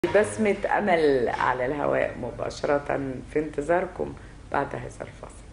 بسمة أمل على الهواء مباشرة في انتظاركم بعد هذا الفصل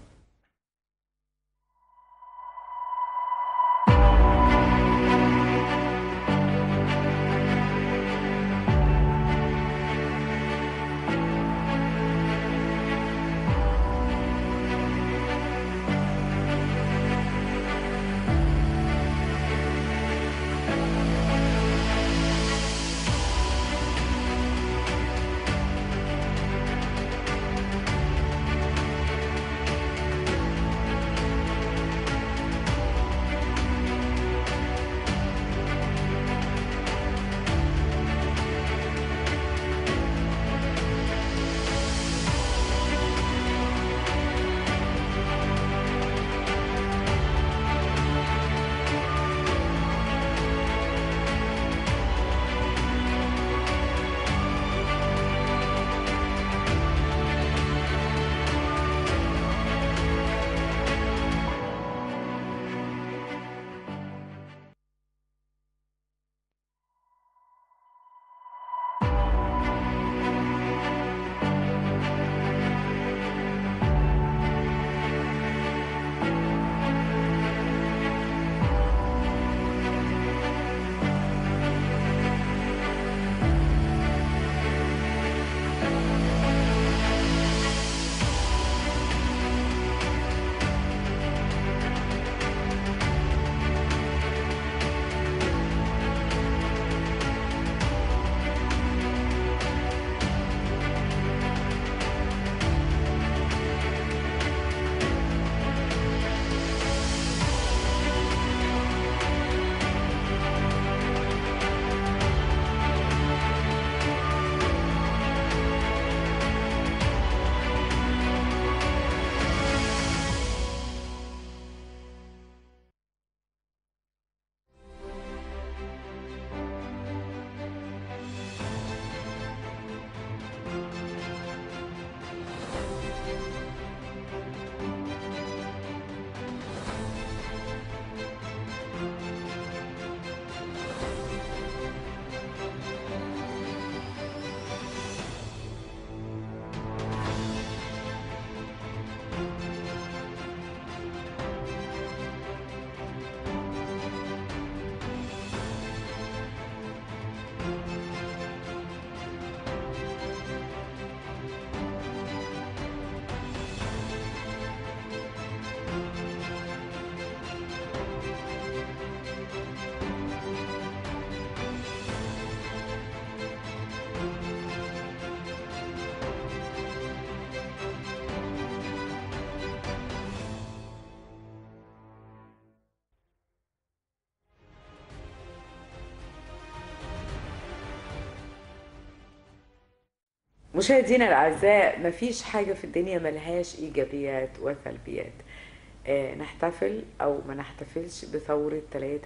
مشاهدينا الأعزاء مفيش حاجة في الدنيا ملهاش إيجابيات وسلبيات آه، نحتفل أو ما نحتفلش بثورة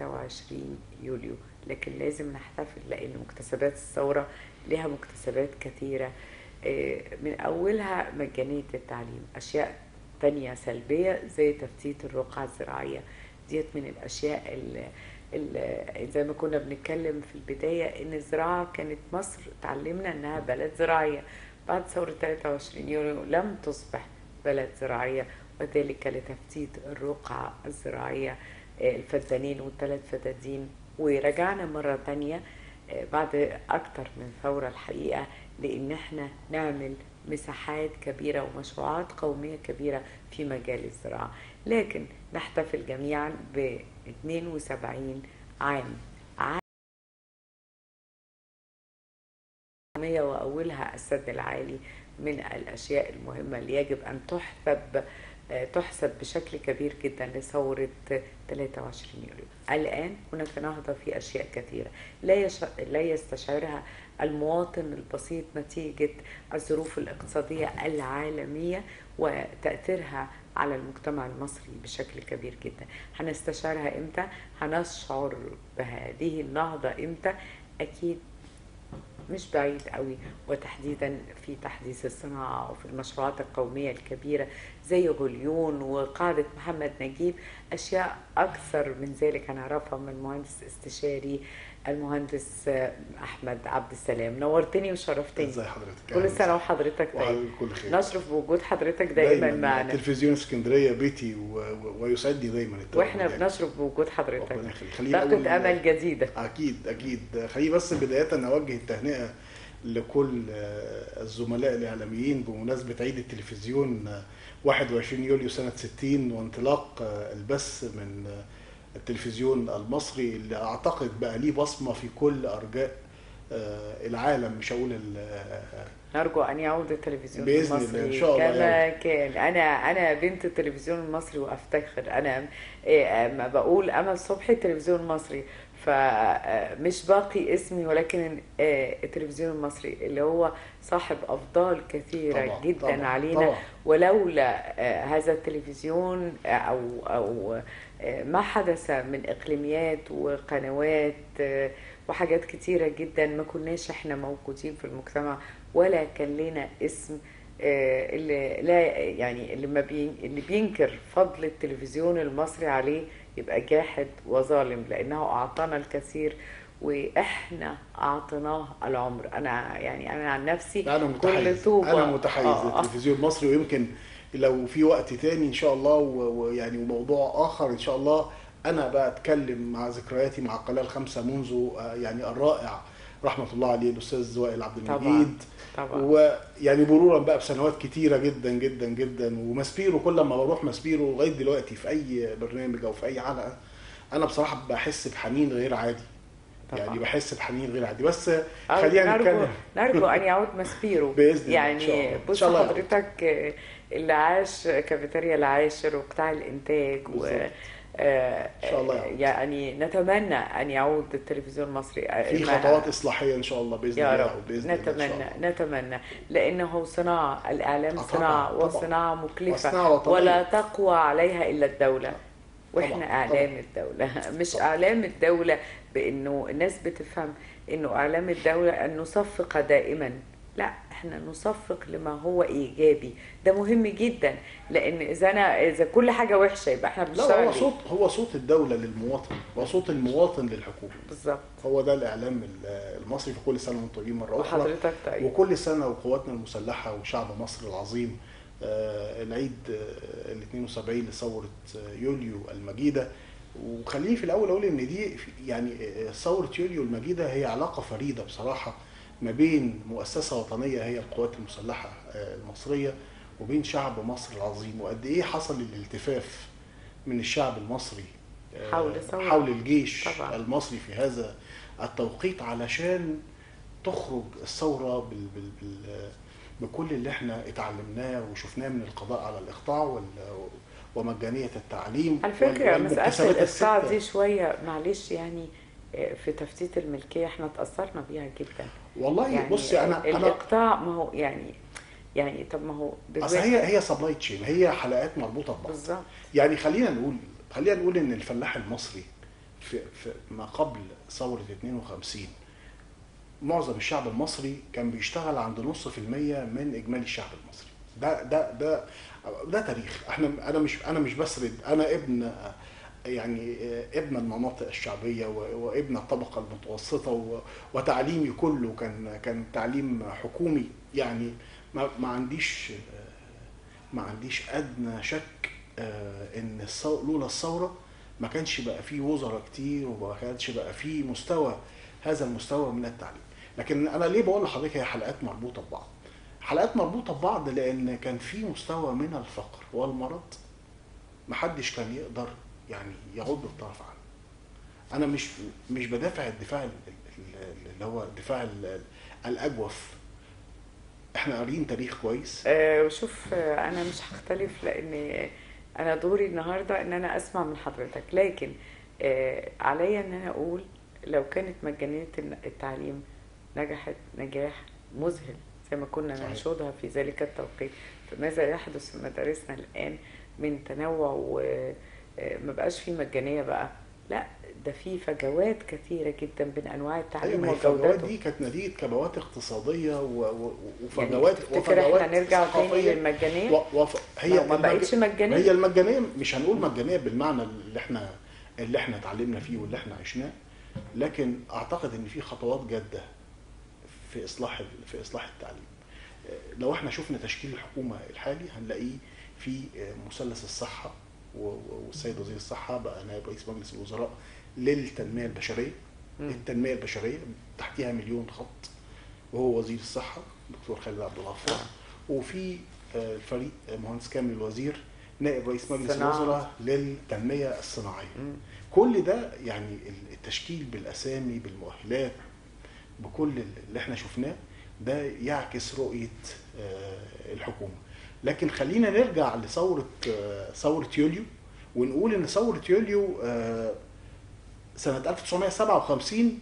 23 يوليو لكن لازم نحتفل لأن مكتسبات الثورة لها مكتسبات كثيرة آه، من أولها مجانية التعليم أشياء تانية سلبية زي تفتيت الرقعة الزراعية ديت من الأشياء اللي ال- زي ما كنا بنتكلم في البداية إن الزراعة كانت مصر تعلمنا إنها بلد زراعية بعد ثورة 23 يوليو لم تصبح بلد زراعية وذلك لتفتيت الرقعة الزراعية آه، الفدانين والثلاث فدادين ورجعنا مرة تانية آه، بعد أكتر من ثورة الحقيقة لأن احنا نعمل مساحات كبيرة ومشروعات قومية كبيرة في مجال الزراعة لكن نحتفل جميعا ب 72 عام عالمية وأولها السد العالي من الأشياء المهمة اللي يجب أن تحسب آه، تحسب بشكل كبير جدا لثورة 23 يوليو الآن هناك نهضة في أشياء كثيرة لا, يش... لا يستشعرها المواطن البسيط نتيجة الظروف الاقتصادية العالمية وتأثيرها على المجتمع المصري بشكل كبير جدا هنستشعرها امتى هنشعر بهذه النهضة امتى أكيد مش بعيد قوي وتحديدا في تحديث الصناعة وفي المشروعات القومية الكبيرة زي غليون وقاعدة محمد نجيب أشياء أكثر من ذلك هنعرفها من مهندس استشاري المهندس احمد عبد السلام نورتني وشرفتني ازي حضرتك كل سنه وحضرتك طيب وحضرتك كل خير نشرف بوجود حضرتك دايما, دايما معنا تلفزيون اسكندريه بيتي و... و... ويسعدني دايما التواجد واحنا يعني. بنشرف بوجود حضرتك ربنا يخليك خليني أول- طاقه امل جديده اكيد اكيد خليني بس بدايه اوجه التهنئه لكل آه، الزملاء الاعلاميين بمناسبه عيد التلفزيون آه، 21 يوليو سنه 60 وانطلاق آه، البث من آه، التلفزيون المصري اللي اعتقد بقى ليه بصمه في كل ارجاء آه، العالم مش هقول ال- آه، نرجو ان يعود التلفزيون بإذن الله، المصري إن شاء الله كما كان انا انا بنت التلفزيون المصري وافتخر انا إيه، ما بقول امل صبحي التلفزيون المصري فمش باقي اسمي ولكن آه، التلفزيون المصري اللي هو صاحب افضال كثيره طبعاً، جدا طبعاً، علينا طبعاً. ولولا آه، هذا التلفزيون آه، او او آه، ما حدث من اقليميات وقنوات آه، وحاجات كتيره جدا ما كناش احنا موجودين في المجتمع ولا كان لنا اسم آه، اللي لا يعني اللي ما بين اللي بينكر فضل التلفزيون المصري عليه يبقى جاحد وظالم لانه اعطانا الكثير واحنا اعطيناه العمر انا يعني انا عن نفسي انا كل متحيز طوبة انا متحيز آه، آه. للتلفزيون المصري ويمكن لو في وقت تاني ان شاء الله و- ويعني وموضوع اخر ان شاء الله انا بقى اتكلم مع ذكرياتي مع القناه الخامسه منذ آه، يعني الرائع رحمه الله عليه الاستاذ وائل عبد طبعاً. المجيد طبعا ويعني مرورا بقى بسنوات كتيره جدا جدا جدا وماسبيرو كل ما بروح ماسبيرو لغايه دلوقتي في اي برنامج او في اي حلقه انا بصراحه بحس بحنين غير عادي طبعاً. يعني بحس بحنين غير عادي بس أو خلينا نرجو نتكلم نرجو ان يعود ماسبيرو بإذن الله، إن شاء يعني الله. إن بص شاء الله يعود. حضرتك آه، اللي عاش كافيتيريا العاشر وقطاع الانتاج و بالظبط. آه، إن شاء الله يعود. يعني نتمنى ان يعود التلفزيون المصري آه، في ما- خطوات اصلاحيه ان شاء الله باذن يا الله رب وباذن الله إن شاء نتمنى الله. نتمنى لانه صناعه الاعلام آه، طبعاً، صناعه طبعاً. وصناعه مكلفه وصناعة وطنية. ولا تقوى عليها الا الدوله واحنا طبعاً، اعلام الدوله مش طبعاً. اعلام الدوله بانه الناس بتفهم انه اعلام الدوله ان نصفق دائما لا احنا نصفق لما هو ايجابي ده مهم جدا لان اذا انا اذا كل حاجه وحشه يبقى احنا لا بنشتغل هو ليه؟ صوت هو صوت الدوله للمواطن هو صوت المواطن للحكومه بالظبط هو ده الاعلام ال- المصري في كل سنه وانتم طيبين مره اخرى وحضرتك طيب وكل سنه وقواتنا المسلحه وشعب مصر العظيم آه، العيد آه، ال 72 لثوره آه، يوليو المجيده وخليني في الاول اقول ان دي في- يعني آه، ثوره يوليو المجيده هي علاقه فريده بصراحه ما بين مؤسسه وطنيه هي القوات المسلحه آه، المصريه وبين شعب مصر العظيم وقد ايه حصل الالتفاف من الشعب المصري آه، حول ثورة. حول الجيش طبعاً. المصري في هذا التوقيت علشان تخرج الثوره بال بال بال بكل اللي احنا اتعلمناه وشفناه من القضاء على الاقطاع وال ومجانيه التعليم على فكرة وال- مسألة والمكتسبات الإقطاع الستة. دي شوية معلش يعني آه، في تفتيت الملكية احنا اتأثرنا بيها جدا والله يعني بصي انا انا الإقطاع ما هو يعني يعني طب ما هو اصل هي هي سبلاي تشين هي حلقات مربوطه ببعض بالظبط يعني خلينا نقول خلينا نقول ان الفلاح المصري في, في ما قبل ثوره 52 معظم الشعب المصري كان بيشتغل عند نص في المية من اجمالي الشعب المصري ده ده ده ده تاريخ احنا انا مش انا مش بسرد انا ابن يعني ابن المناطق الشعبيه و- وابن الطبقه المتوسطه و- وتعليمي كله كان كان تعليم حكومي يعني ما ما عنديش ما عنديش ادنى شك آه، ان الثو- لولا الثوره ما كانش بقى فيه وزراء كتير وما كانش بقى فيه مستوى هذا المستوى من التعليم لكن انا ليه بقول لحضرتك هي حلقات مربوطه ببعض حلقات مربوطه ببعض لان كان في مستوى من الفقر والمرض محدش كان يقدر يعني يغض الطرف عنه انا مش مش بدافع الدفاع ال- ال- اللي هو الدفاع ال- الاجوف احنا قاريين تاريخ كويس آه، شوف آه، انا مش هختلف لان انا دوري النهارده ان انا اسمع من حضرتك لكن آه، عليا ان انا اقول لو كانت مجانية التعليم نجحت نجاح مذهل زي ما كنا صحيح. ننشدها في ذلك التوقيت فماذا يحدث في مدارسنا الآن من تنوع وما بقاش في مجانية بقى لا ده في فجوات كثيرة جدا بين أنواع ايوه التعليم ما هي الفجوات وجودته دي كانت نتيجه كبوات اقتصاديه و- و- يعني وفجوات تفتكر احنا وفجوات نرجع تاني ثقافية. للمجانية؟ و- وف... هي ما- ما المج- بقتش مجانية. هي المجانيه مش هنقول مجانيه بالمعنى اللي احنا اللي احنا اتعلمنا فيه واللي احنا عشناه لكن اعتقد ان في خطوات جاده في اصلاح ال- في اصلاح التعليم آه، لو احنا شفنا تشكيل الحكومه الحالي هنلاقيه في آه، مثلث الصحه و- و- والسيد وزير الصحه بقى نائب رئيس مجلس الوزراء للتنميه البشريه مم. التنميه البشريه تحتها مليون خط وهو وزير الصحه دكتور خالد عبد الغفار وفي آه، الفريق آه، مهندس كامل الوزير نائب رئيس مجلس صناعة. الوزراء للتنميه الصناعيه مم. كل ده يعني التشكيل بالاسامي بالمؤهلات بكل اللي احنا شفناه ده يعكس رؤيه آه، الحكومه لكن خلينا نرجع لثوره آه، ثوره يوليو ونقول ان ثوره يوليو آه، سنه 1957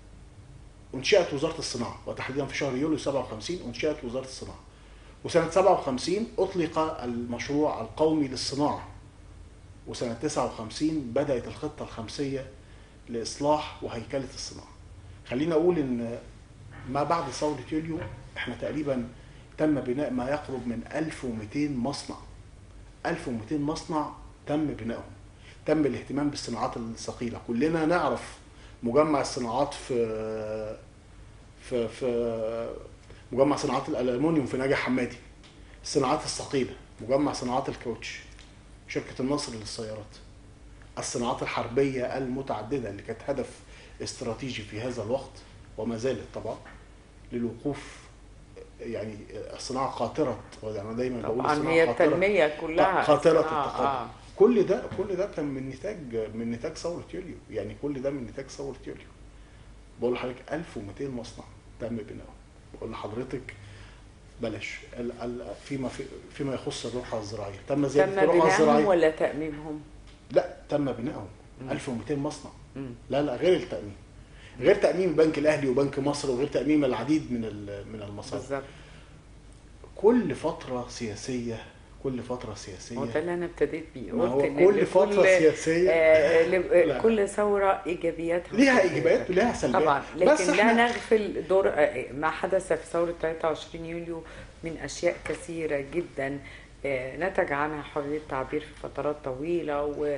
انشئت وزاره الصناعه وتحديدا في شهر يوليو 57 انشئت وزاره الصناعه وسنه 57 اطلق المشروع القومي للصناعه وسنه 59 بدات الخطه الخمسيه لاصلاح وهيكله الصناعه خلينا اقول ان ما بعد ثوره يوليو احنا تقريبا تم بناء ما يقرب من 1200 مصنع 1200 مصنع تم بنائهم تم الاهتمام بالصناعات الثقيله كلنا نعرف مجمع الصناعات في في في مجمع صناعات الالومنيوم في ناجي حمادي الصناعات الثقيله مجمع صناعات الكاوتش شركه النصر للسيارات الصناعات الحربيه المتعدده اللي كانت هدف استراتيجي في هذا الوقت وما زالت طبعا للوقوف يعني الصناعه قاطره انا دايما بقول طبعا الصناعه هي قاطره التنميه كلها قاطره الصناعة، التقدم آه. كل ده كل ده كان من نتاج من نتاج ثوره يوليو يعني كل ده من نتاج ثوره يوليو بقول لحضرتك 1200 مصنع تم بنائهم بقول لحضرتك بلاش ال- ال- فيما في فيما يخص الرقعه الزراعيه تم زياده تم الرقعه بنائهم الزراعيه ولا تأميمهم؟ لا تم بنائهم مم. 1200 مصنع مم. لا لا غير التامين غير تاميم البنك الاهلي وبنك مصر وغير تاميم العديد من ال- من المصانع بالظبط كل فتره سياسيه كل فتره سياسيه هو ده اللي انا ابتديت بيه ما هو قلت إن كل لكل- فتره سياسيه آه، ل- لا. كل ثورة إيجابياتها ليها ايجابيات وليها سلبيات طبعا بس لكن لا احنا نغفل دور آه، ما حدث في ثورة 23 يوليو من أشياء كثيرة جدا آه، نتج عنها حرية التعبير في فترات طويلة و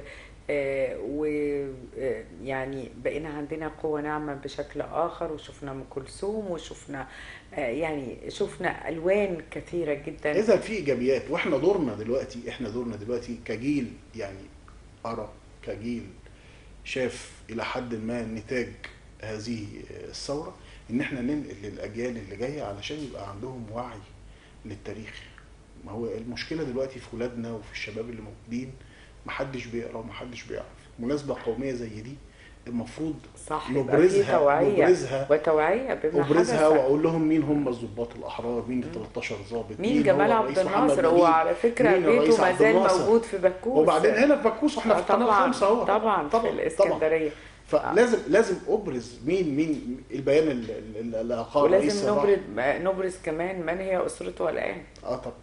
ويعني بقينا عندنا قوة ناعمة بشكل آخر وشفنا أم كلثوم وشفنا آه، يعني شفنا ألوان كثيرة جدا اذا في ايجابيات واحنا دورنا دلوقتي احنا دورنا دلوقتي كجيل يعني ارى كجيل شاف الى حد ما نتاج هذه الثوره ان احنا ننقل للاجيال اللي جايه علشان يبقى عندهم وعي للتاريخ ما هو المشكله دلوقتي في ولادنا وفي الشباب اللي موجودين محدش بيقرا ومحدش بيعرف مناسبه قوميه زي دي المفروض صح يبقى في نبرزها توعية نبرزها وتوعية بما ابرزها حدث واقول لهم مين هم الضباط الاحرار مين ال 13 ضابط مين هو جمال الرئيس عبد محمد الناصر هو نجيب، على فكرة مين الرئيس بيته ما عبد زال الناصر. موجود في بكوس وبعدين هنا في بكوس واحنا آه في قناه طبعا خمسه اهو طبعا في الاسكندرية فلازم لازم ابرز مين مين البيان اللي- اللي اللي اقام رئيس ولازم الراحة. نبرز نبرز كمان من هي اسرته الان اه طبعا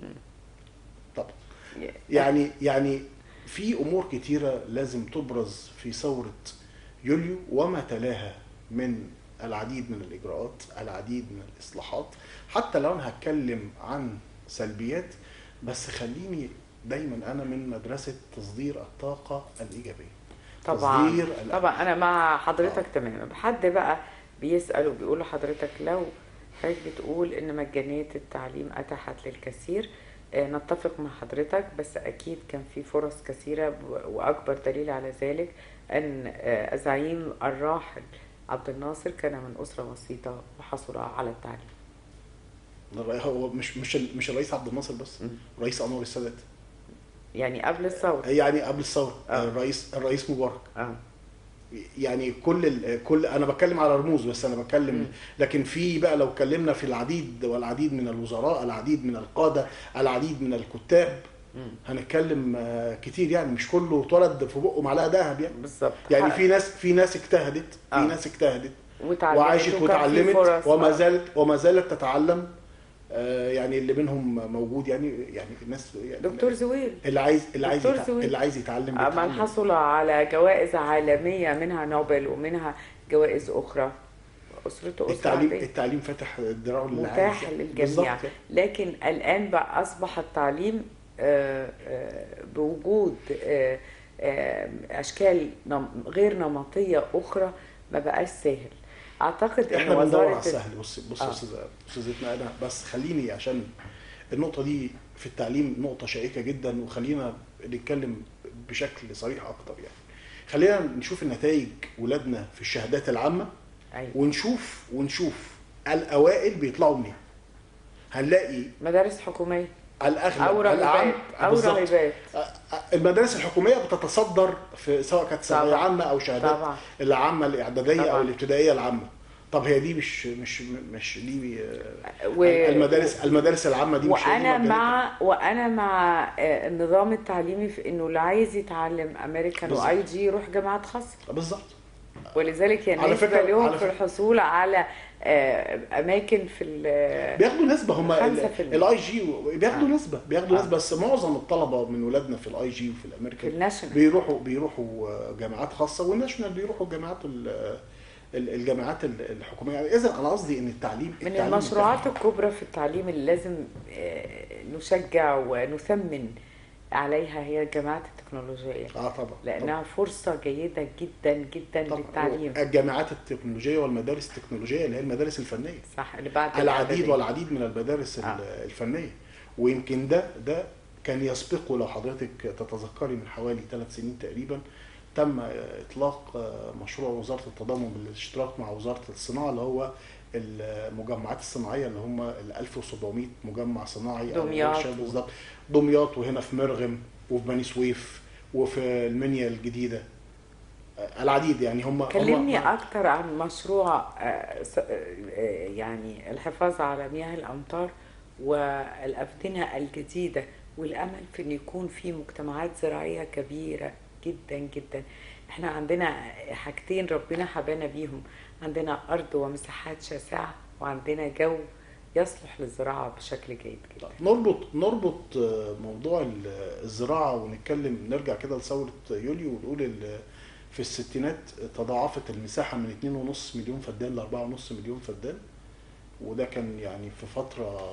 طبعا يعني يعني في امور كتيره لازم تبرز في ثوره يوليو وما تلاها من العديد من الاجراءات العديد من الاصلاحات حتى لو انا هتكلم عن سلبيات بس خليني دايما انا من مدرسه تصدير الطاقه الايجابيه طبعا تصدير الأمل. طبعا انا مع حضرتك آه. تماما حد بقى بيسال وبيقول لحضرتك لو حضرتك بتقول ان مجانيه التعليم اتاحت للكثير آه، نتفق مع حضرتك بس اكيد كان في فرص كثيره ب- واكبر دليل على ذلك ان آه، الزعيم الراحل عبد الناصر كان من اسره بسيطه وحصل على التعليم الرئي- هو مش مش ال- مش الرئيس عبد الناصر بس مم. رئيس انور السادات يعني قبل الثوره يعني قبل الثوره آه. الرئيس الرئيس مبارك اه يعني كل ال- كل انا بتكلم على رموز بس انا بتكلم مم. لكن في بقى لو اتكلمنا في العديد والعديد من الوزراء العديد من القاده العديد من الكتاب مم. هنتكلم آه، كتير يعني مش كله اتولد في بقه معلقه ذهب يعني بالظبط يعني في ناس في ناس اجتهدت في آه. ناس اجتهدت وتعلمت وعاشت وكان في وتعلمت فرص. وما آه. زالت وما زالت تتعلم آه، يعني اللي منهم موجود يعني يعني الناس يعني دكتور زويل اللي عايز اللي عايز دكتور يتع- زويل. اللي عايز يتعلم من بيتعلم. حصل على جوائز عالمية منها نوبل ومنها جوائز أخرى أسرته أسرة التعليم عادية. التعليم فتح دراعه للي متاح عايز. للجميع بالظبط. لكن الآن بقى أصبح التعليم آه، آه، بوجود آه، آه، أشكال نم- غير نمطية أخرى ما بقاش سهل اعتقد ان احنا بندور على وزاره السهل بص بص يا آه. استاذ استاذتنا انا بس خليني عشان النقطه دي في التعليم نقطه شائكه جدا وخلينا نتكلم بشكل صريح اكتر يعني خلينا نشوف النتائج ولادنا في الشهادات العامه أيوة. ونشوف ونشوف الاوائل بيطلعوا منين هنلاقي مدارس حكوميه الاغلب او راهبات او بالظبط. راهبات المدارس الحكوميه بتتصدر في سواء كانت ثانويه طبعا. عامه او شهادات طبعا. العامه الاعداديه او طبعا. الابتدائيه العامه طب هي دي مش مش مش دي آه، و... المدارس المدارس العامه دي مش هي دي وانا مجالاتها؟ مع وانا مع آه، النظام التعليمي في انه اللي عايز يتعلم امريكان بالظبط. واي جي يروح جامعات خاصه بالظبط ولذلك هي على النسبه فكرة- لهم على في فكرة- الحصول على آه، اماكن في ال- بياخدوا نسبه هم خمسة في المية. الاي جي بياخدوا آه. نسبه بياخدوا آه. نسبه بس معظم الطلبه من ولادنا في الاي جي وفي في الامريكان الناشونال بيروحوا بيروحوا جامعات خاصه والناشونال بيروحوا جامعات ال- ال- الجامعات الحكوميه اذا انا قصدي ان التعليم من التعليم المشروعات بتاعنا- الكبرى في التعليم اللي لازم آه، نشجع ونثمن عليها هي الجامعات التكنولوجية اه طبعا لأنها فرصة جيدة جدا جدا طبعا. للتعليم الجامعات التكنولوجيه والمدارس التكنولوجيه اللي هي المدارس الفنيه صح اللي بعد العديد الإعدادية. والعديد من المدارس آه. آه. الفنيه ويمكن ده ده كان يسبقه لو حضرتك تتذكري من حوالي ثلاث سنين تقريبا تم اطلاق آه، مشروع وزاره التضامن بالاشتراك مع وزاره الصناعه اللي هو المجمعات الصناعيه اللي هم ال 1700 مجمع صناعي أو دمياط. ورشة بالظبط دمياط وهنا في مرغم وفي بني سويف وفي المنيا الجديده آه، العديد يعني هم هم- كلمني أكتر عن مشروع آه، س- آه، يعني الحفاظ على مياه الأمطار والأفدنة الجديدة والأمل في أن يكون في مجتمعات زراعية كبيرة جدا جدا احنا عندنا حاجتين ربنا حبانا بيهم عندنا أرض ومساحات شاسعة وعندنا جو يصلح للزراعة بشكل جيد جدا نربط نربط آه، موضوع ال- الزراعه ونتكلم نرجع كده لثوره يوليو ونقول ال- في الستينات تضاعفت المساحه من 2.5 مليون فدان ل 4.5 مليون فدان وده كان يعني في فتره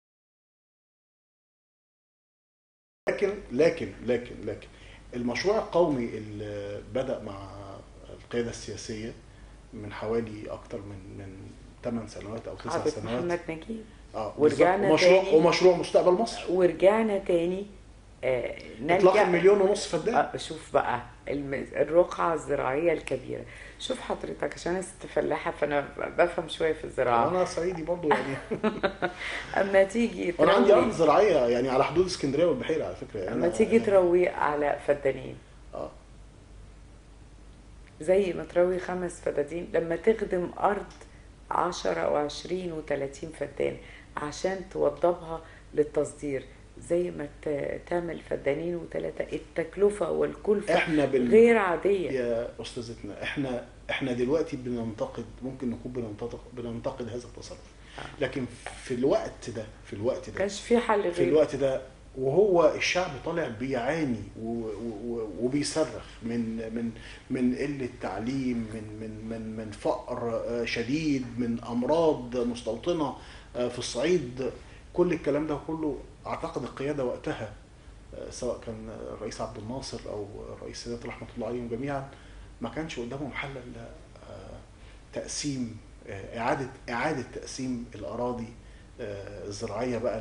لكن لكن لكن لكن المشروع القومي اللي بدا مع القياده السياسيه من حوالي اكتر من من 8 سنوات او 9 قعدة سنوات محمد نجيب اه ورجعنا بالظبط. ومشروع تاني. ومشروع مستقبل مصر ورجعنا تاني آه، اطلاق نلجأ المليون ونص فدان آه، شوف بقى الم- الرقعة الزراعية الكبيرة شوف حضرتك عشان أنا ست فلاحة فأنا بفهم شوية في الزراعة انا صعيدي برضو يعني أما تيجي انا عندي ارض تروي زراعيه يعني على حدود اسكندريه والبحيره على فكره يعني أما أنا- تيجي يعني- تروي على فدانين اه زي ما تروي خمس فدادين لما تخدم أرض عشرة وعشرين وتلاتين فدان عشان توضبها للتصدير زي ما ت- تعمل فدانين وثلاثة التكلفة والكلفة احنا بال... غير عادية يا استاذتنا احنا احنا دلوقتي بننتقد ممكن نكون بننتقد بننتقد هذا التصرف لكن في الوقت ده في الوقت ده كانش في حل في غير الوقت ده وهو الشعب طالع بيعاني و- و- و- وبيصرخ من من من قله تعليم من من من من فقر آه، شديد من امراض مستوطنه آه، في الصعيد كل الكلام ده كله اعتقد القياده وقتها آه، سواء كان الرئيس عبد الناصر او الرئيس السادات رحمه الله عليهم جميعا ما كانش قدامهم حل الا آه، تقسيم آه، اعاده اعاده تقسيم الاراضي آه، الزراعيه بقى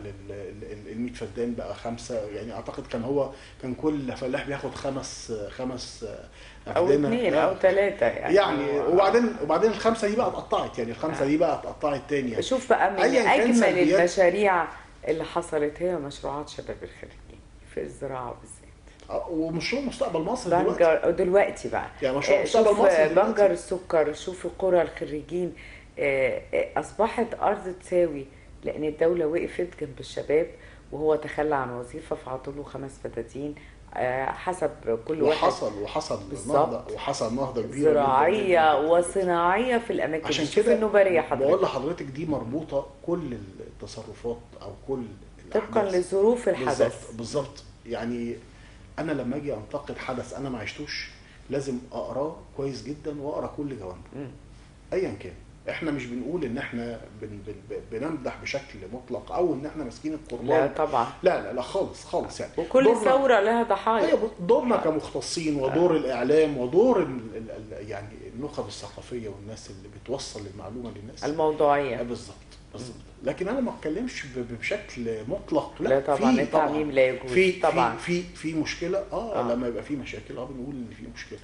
لل 100 فدان بقى خمسه يعني اعتقد كان هو كان كل فلاح بياخد خمس خمس آه، أو أفدنة. اثنين آه. أو ثلاثة يعني يعني وبعدين وبعدين الخمسه دي بقى اتقطعت يعني الخمسه آه. دي بقى اتقطعت تاني يعني شوف بقى من أياً كان أجمل سلبيات- المشاريع اللي حصلت هي مشروعات شباب الخريجين في الزراعة بالذات آه، ومشروع مستقبل مصر دلوقتي بنجر دلوقتي بقى يعني مشروع آه، مستقبل شوف مصر آه، دلوقتي. بنجر السكر شوف قرى الخريجين آه، آه، أصبحت أرض تساوي لأن الدولة وقفت جنب الشباب وهو تخلى عن وظيفة فعطوا له خمس فدادين آه، حسب كل واحد وحصل وحصل بالظبط. نهضه وحصل نهضه كبيره جداً زراعية جداً. وصناعية في الأماكن عشان شوف كده النوبارية بقول حضرتك لحضرتك دي مربوطه كل التصرفات او كل طبقا الأحداث. لظروف الحدث بالظبط بالظبط يعني انا لما اجي انتقد حدث انا ما عشتوش لازم اقراه كويس جدا واقرا كل جوانبه مم. ايا كان احنا مش بنقول ان احنا بن بن بنمدح بشكل مطلق او ان احنا ماسكين لا القربان طبعا لا لا لا خالص خالص يعني وكل دورنا- ثورة لها ضحايا ايوه دورنا كمختصين ودور الاعلام ودور ال ال ال يعني النخب الثقافيه والناس اللي بتوصل المعلومه للناس الموضوعيه آه، بالظبط بالظبط لكن انا ما اتكلمش ب- ب- بشكل مطلق لا طبعا في التعميم لا يجوز في طبعا في في في مشكله اه, آه. لما يبقى في مشاكل اه بنقول ان في مشكله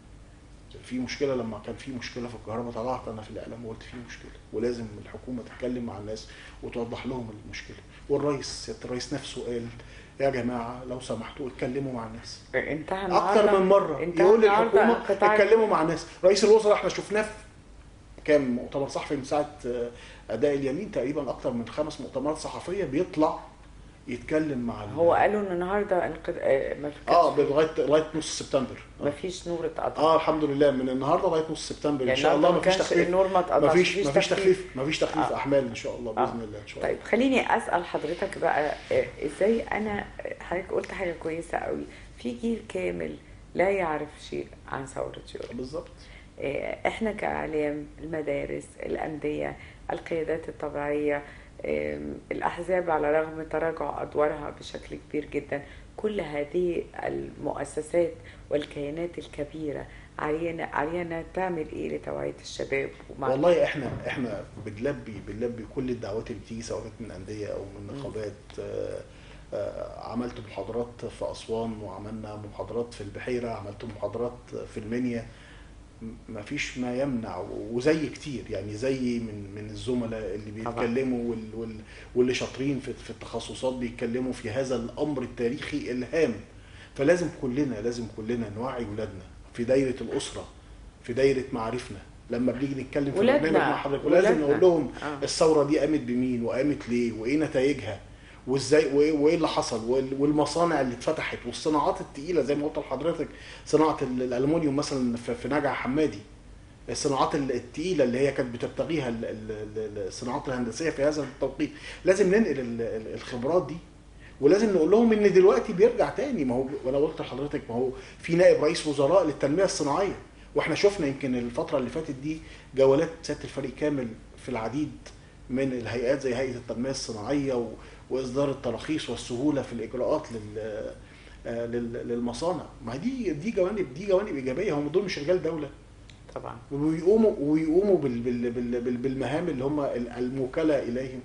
في مشكله لما كان في مشكله في الكهرباء طلعت انا في الاعلام وقلت في مشكله ولازم الحكومه تتكلم مع الناس وتوضح لهم المشكله والرئيس سياده الرئيس نفسه قال يا جماعه لو سمحتوا اتكلموا مع الناس انتهى اكتر النهارده من مره انتهى يقول النهارده للحكومه قطاع اتكلموا مع الناس رئيس الوزراء احنا شفناه في كام مؤتمر صحفي من ساعه آه، اداء اليمين تقريبا اكتر من خمس مؤتمرات صحفيه بيطلع يتكلم مع ال- هو قالوا ان النهارده انقد... آه، ما اه فيش لغايه لغايه نص سبتمبر ما اه, فيش نور اتقطع آه الحمد لله من النهارده لغايه نص سبتمبر ان يعني شاء الله النهارده ما مفيش كانش تخفيف النور ما اتقطعش مفيش مفيش تخفيف مفيش تخفيف آه. احمال ان شاء الله آه. باذن الله ان شاء الله طيب خليني اسال حضرتك بقى آه، ازاي انا حضرتك قلت حاجه كويسه قوي في جيل كامل لا يعرف شيء عن ثوره يوليو بالظبط آه، احنا كاعلام المدارس الانديه القيادات الطبيعيه آم، الاحزاب على رغم تراجع ادوارها بشكل كبير جدا كل هذه المؤسسات والكيانات الكبيره عريانه عريانه تعمل ايه لتوعيه الشباب ومع والله احنا احنا بنلبي بنلبي كل الدعوات اللي بتيجي سواء كانت من انديه او من نقابات آه، آه، عملت محاضرات في اسوان وعملنا محاضرات في البحيره عملت محاضرات في المنيا ما فيش ما يمنع وزي كتير يعني زي من من الزملاء اللي طبعا. بيتكلموا وال وال واللي شاطرين في في التخصصات بيتكلموا في هذا الامر التاريخي الهام فلازم كلنا لازم كلنا نوعي ولادنا في دايره الاسره في دايره معارفنا لما بنيجي نتكلم في ولادنا، برنامج مع حضرتك ولازم ولادنا. نقول لهم آه. الثوره دي قامت بمين وقامت ليه وايه نتائجها وازاي وايه وإيه اللي حصل وال- والمصانع اللي اتفتحت والصناعات التقيله زي ما قلت لحضرتك صناعه ال- الالومنيوم مثلا في في نجع حمادي الصناعات ال- التقيله اللي هي كانت بتبتغيها ال- ال- ال- الصناعات الهندسيه في هذا التوقيت لازم ننقل ال- ال- الخبرات دي ولازم نقول لهم ان دلوقتي بيرجع تاني ما هو وانا قلت لحضرتك ما هو في نائب رئيس وزراء للتنميه الصناعيه واحنا شفنا يمكن الفتره اللي فاتت دي جولات سياده الفريق كامل في العديد من الهيئات زي هيئه التنميه الصناعيه و- واصدار التراخيص والسهوله في الاجراءات لل آه، لل- للمصانع ما دي دي جوانب دي جوانب ايجابيه هم دول مش رجال دوله طبعا ويقوموا ويقوموا بال بال بال بال بالمهام اللي هم ال- الموكله اليهم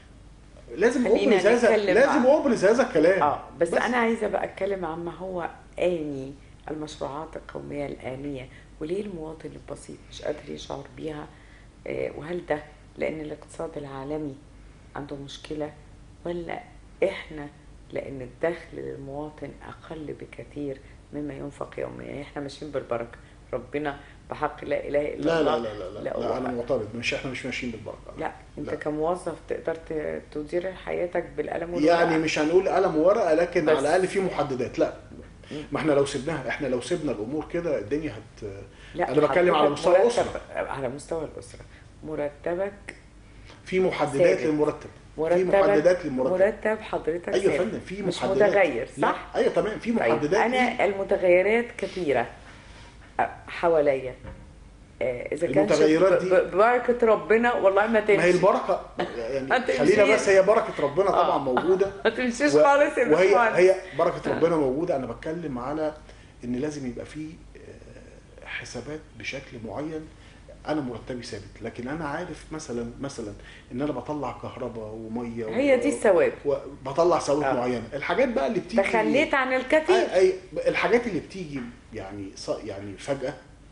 لازم خلينا ابرز هذا نتكلم لازم عن- ابرز هذا الكلام اه بس, بس انا عايزه بقى اتكلم عن ما هو اني المشروعات القوميه الانيه وليه المواطن البسيط مش قادر يشعر بيها آه، وهل ده لان الاقتصاد العالمي عنده مشكله ولا احنا لان الدخل للمواطن اقل بكثير مما ينفق يوميا يعني احنا ماشيين بالبركه ربنا بحق لا اله الا لا الله لا لا لا, لا, لا لا هو- انا معترض مش احنا مش ماشيين بالبركه لا انت لا. كموظف تقدر ت- تدير حياتك بالقلم والورقه يعني مش هنقول قلم وورقه لكن بس- على الاقل في محددات لا ما احنا لو سيبناها احنا لو سيبنا الامور كده الدنيا هت لا أنا بتكلم على حضرتك مستوى مرتب- الأسرة. على مستوى الأسرة مرتبك في محددات ثابت. للمرتب في مرتبك محددات للمرتب مرتب حضرتك ايوه يا ثابت. فندم في مش محددات متغير لا، صح؟ ايوه تمام في طيب محددات إيه؟ أنا المتغيرات كثيرة أه، حواليا آه، إذا كان المتغيرات دي- ببركة ربنا والله ما تمشي ما هي البركه ما يعني تمشيش. خلينا بس هي بركه ربنا طبعا آه. موجوده ما تمشيش و- خالص يا وهي باشمهندس. هي بركه ربنا موجوده انا بتكلم على ان لازم يبقى في آه، حسابات بشكل معين انا مرتبي ثابت لكن انا عارف مثلا مثلا ان انا بطلع كهرباء وميه و- هي دي الثواب وبطلع ثوابت آه. معينه الحاجات بقى اللي بتيجي تخليت عن الكثير أي أي الحاجات اللي بتيجي يعني ص- يعني فجأة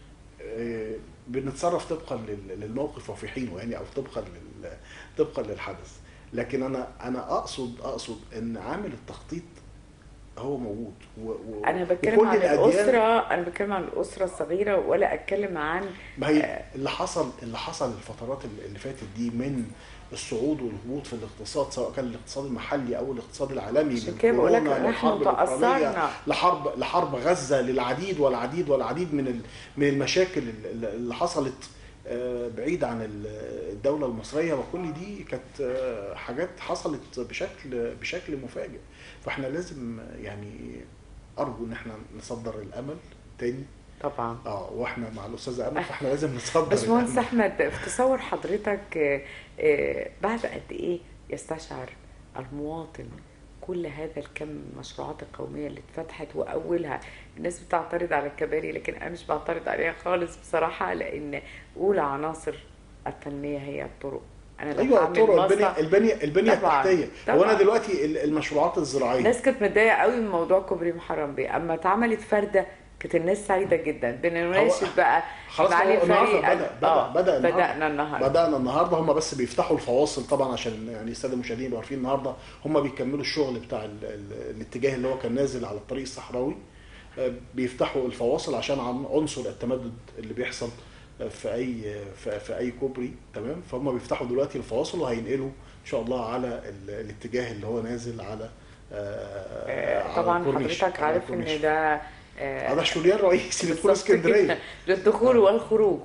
آه، بنتصرف طبقا لل- للموقف وفي حينه يعني او طبقا لل طبقا للحدث لكن انا انا اقصد اقصد ان عامل التخطيط هو موجود و و انا بتكلم وكل عن الأديان- الاسره انا بتكلم عن الاسره الصغيره ولا اتكلم عن ما هي اللي حصل اللي حصل الفترات اللي اللي فاتت دي من الصعود والهبوط في الاقتصاد سواء كان الاقتصاد المحلي او الاقتصاد العالمي عشان من كده بقول لك كورونا احنا للحرب الأوكرانية، تاثرنا لحرب لحرب غزه للعديد والعديد والعديد من ال- من المشاكل ال- اللي حصلت آه، بعيد عن ال- الدوله المصريه وكل دي كانت آه، حاجات حصلت بشكل بشكل مفاجئ فاحنا لازم يعني ارجو ان احنا نصدر الامل تاني طبعا اه واحنا مع الاستاذه امل فاحنا لازم نصدر باشمهندس الأمل. احمد في تصور حضرتك آه، آه، بعد قد ايه يستشعر المواطن كل هذا الكم من المشروعات القوميه اللي اتفتحت واولها الناس بتعترض على الكباري لكن انا مش بعترض عليها خالص بصراحه لان اولى عناصر التنميه هي الطرق انا لو ايوه هعمل الطرق مصنع- البنيه البنيه البنيه طبعاً، التحتيه هو انا طبعاً. دلوقتي ال- المشروعات الزراعيه الناس كانت متضايقه قوي من موضوع كوبري محرم بيه اما اتعملت فرده كانت الناس سعيده جدا بنناشد بقى خلاص معالي هو النهارده الفريق بدا بدا آه، بدا النهارده بدانا النهارده بدانا النهارده هم بس بيفتحوا الفواصل طبعا عشان يعني الساده المشاهدين يبقوا عارفين النهارده هم بيكملوا الشغل بتاع ال ال الاتجاه اللي هو كان نازل على الطريق الصحراوي آه، بيفتحوا الفواصل عشان عن عنصر التمدد اللي بيحصل آه، في اي في, في اي كوبري تمام فهم بيفتحوا دلوقتي الفواصل وهينقلوا ان شاء الله على ال- الاتجاه اللي هو نازل على آه، آه، على طبعا الكورنيش، حضرتك على عارف الكورنيش. ان ده آه، هذا شريان رئيسي لدخول بالظبط اسكندريه كده. للدخول والخروج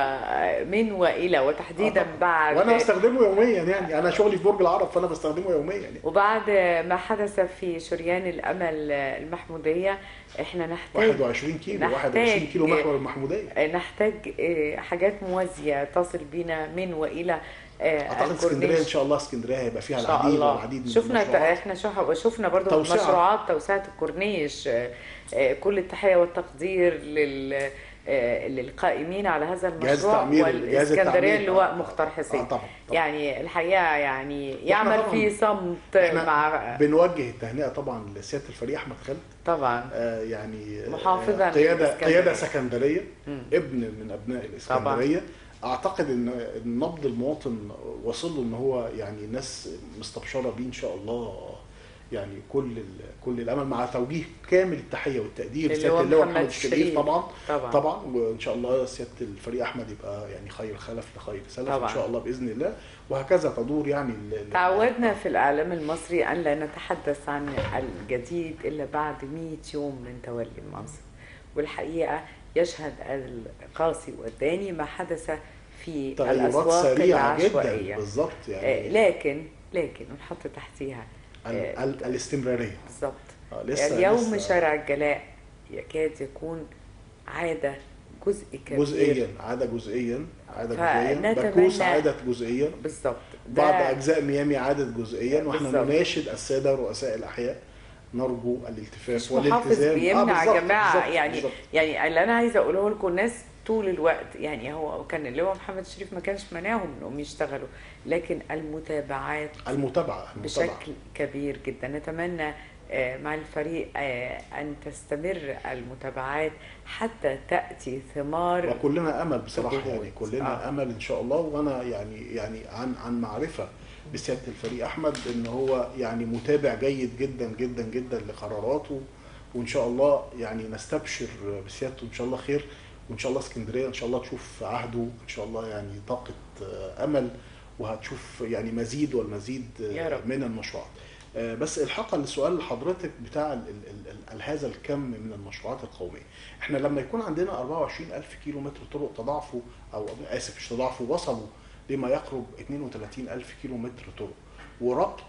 فمن والى وتحديدا آه، بعد وانا بستخدمه يوميا يعني انا شغلي في برج العرب فانا بستخدمه يوميا يعني وبعد ما حدث في شريان الامل المحموديه احنا نحتاج 21 كيلو نحتاج- 21 كيلو محور المحموديه نحتاج آه، حاجات موازيه تصل بينا من والى آه، اعتقد اسكندريه ان الكورنيش شاء الله اسكندريه هيبقى فيها ان شاء العديد الله والعديد من شفنا المشروعات. احنا شو- شفنا برضو توسعة. مشروعات توسعه الكورنيش آه، آه، كل التحيه والتقدير لل آه، للقائمين على هذا جهاز المشروع التعمير جهاز والاسكندريه التعمير اللواء آه، مختار آه، حسين طبعا طبعا. يعني الحقيقه يعني يعمل طبعاً- في صمت احنا مع بنوجه التهنئه طبعا لسياده الفريق احمد خالد طبعا آه يعني آه، محافظاً قياده للإسكندرية. قياده سكندريه مم. ابن من ابناء الاسكندريه اعتقد ان إن نبض المواطن وصل له ان هو يعني الناس مستبشره بيه ان شاء الله يعني كل ال- كل الامل مع توجيه كامل التحيه والتقدير اللي لسياده هو اللواء محمد محمد الشريف الشريف. طبعا طبعا طبعا وان شاء الله سياده الفريق احمد يبقى يعني خير خلف لخير سلف طبعاً. ان شاء الله باذن الله وهكذا تدور يعني ال- ال- تعودنا في الإعلام المصري أن لا نتحدث عن الجديد إلا بعد 100 يوم من تولي المنصب والحقيقة يشهد القاسي والداني ما حدث في تغيرات الأسواق سريعه جدا العشوائية بالظبط آه، يعني لكن لكن ونحط تحتيها ال- آه، ال- الاستمراريه بالظبط آه، لسه اليوم لسه شارع الجلاء يكاد يكون عادة جزء كبير جزئيا عاده جزئيا عاده جزئيا فنتمنى- بكوس عادت جزئيا بالظبط ده بعض اجزاء ميامي عادت جزئيا واحنا بالظبط. نناشد الساده رؤساء الاحياء نرجو الالتفاف مش محافظ والالتزام بيمنع بالظبط، يا جماعه بالظبط، يعني بالظبط. يعني اللي انا عايزه اقوله لكم الناس طول الوقت يعني هو كان اللي هو محمد شريف ما كانش مناهم انهم يشتغلوا لكن المتابعات المتابعه المتابعه بشكل كبير جدا نتمنى آه، مع الفريق آه، ان تستمر المتابعات حتى تاتي ثمار وكلنا امل بصراحه الجهود. يعني كلنا آه. امل ان شاء الله وانا يعني يعني عن عن معرفه بسياده الفريق احمد ان هو يعني متابع جيد جدا جدا جدا لقراراته وان شاء الله يعني نستبشر بسيادته ان شاء الله خير وان شاء الله اسكندريه ان شاء الله تشوف عهده ان شاء الله يعني طاقه آه، امل وهتشوف يعني مزيد والمزيد آه، يا رب. من المشروعات آه، بس الحاقا للسؤال لحضرتك بتاع ال ال ال ال هذا الكم من المشروعات القوميه احنا لما يكون عندنا 24 ألف كيلو متر طرق تضاعفوا او اسف مش تضاعفوا وصلوا لما يقرب 32 ألف كيلو متر طرق وربط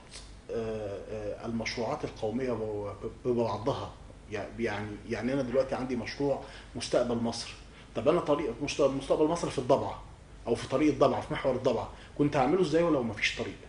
آه، آه، المشروعات القوميه ب- ب- ببعضها يعني يعني انا دلوقتي عندي مشروع مستقبل مصر طب انا طريق مست- مستقبل مصر في الضبعه او في طريق الضبعه في محور الضبعه كنت هعمله ازاي ولو ما فيش طريق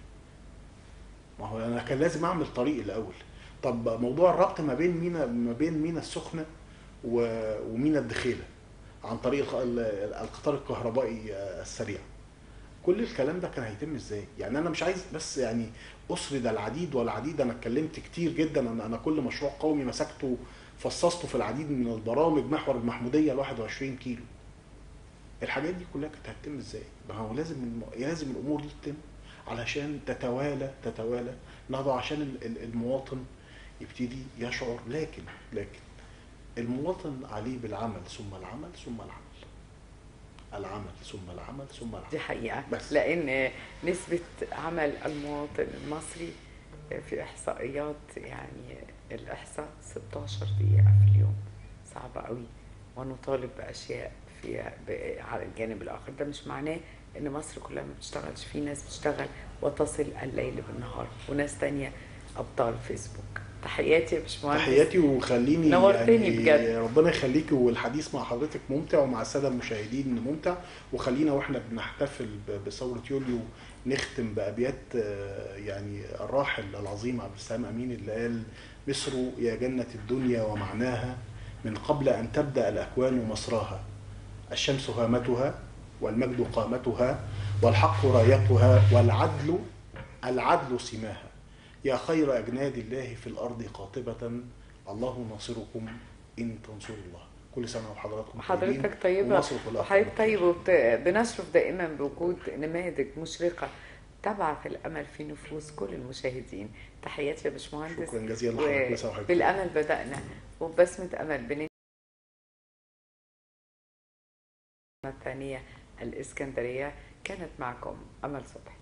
ما هو انا كان لازم اعمل طريق الاول طب موضوع الربط ما بين مينا ما بين مينا السخنه و- ومينا الدخيله عن طريق الق- ال- القطار الكهربائي آه، السريع كل الكلام ده كان هيتم ازاي يعني انا مش عايز بس يعني اسرد العديد والعديد انا اتكلمت كتير جدا انا انا كل مشروع قومي مسكته فصصته في العديد من البرامج محور المحموديه ال 21 كيلو الحاجات دي كلها كانت هتتم ازاي؟ ما هو لازم الم... لازم الامور دي تتم علشان تتوالى تتوالى نضع عشان ال- ال- المواطن يبتدي يشعر لكن لكن المواطن عليه بالعمل ثم العمل ثم العمل العمل ثم العمل ثم العمل دي حقيقة بس. لأن نسبة عمل المواطن المصري في إحصائيات يعني الإحصاء 16 دقيقة في اليوم صعبة قوي ونطالب بأشياء في ب- على الجانب الآخر ده مش معناه إن مصر كلها ما بتشتغلش في ناس بتشتغل وتصل الليل بالنهار وناس تانية أبطال فيسبوك تحياتي يا باشمهندس تحياتي وخليني نورتني يعني بجد. ربنا يخليكي والحديث مع حضرتك ممتع ومع الساده المشاهدين ممتع وخلينا واحنا بنحتفل ب- بثوره يوليو نختم بأبيات آه، يعني الراحل العظيم عبد السلام أمين اللي قال مصر يا جنة الدنيا ومعناها من قبل أن تبدأ الأكوان مسراها الشمس هامتها والمجد قامتها والحق رايتها والعدل العدل سماها يا خير أجناد الله في الأرض قاطبة الله ناصركم إن تنصروا الله كل سنة وحضراتكم طيبين حضرتك طيبة ومصر كلها وحضرتك طيبة. طيب وبنشرف دائما بوجود نماذج مشرقة تبعث الأمل في نفوس كل المشاهدين تحياتي يا باشمهندس شكرا جزيلا لحضرتك كل سنة وحضرتك طيبة. بالأمل بدأنا وببسمة أمل بن الثانية الإسكندرية كانت معكم أمل صبحي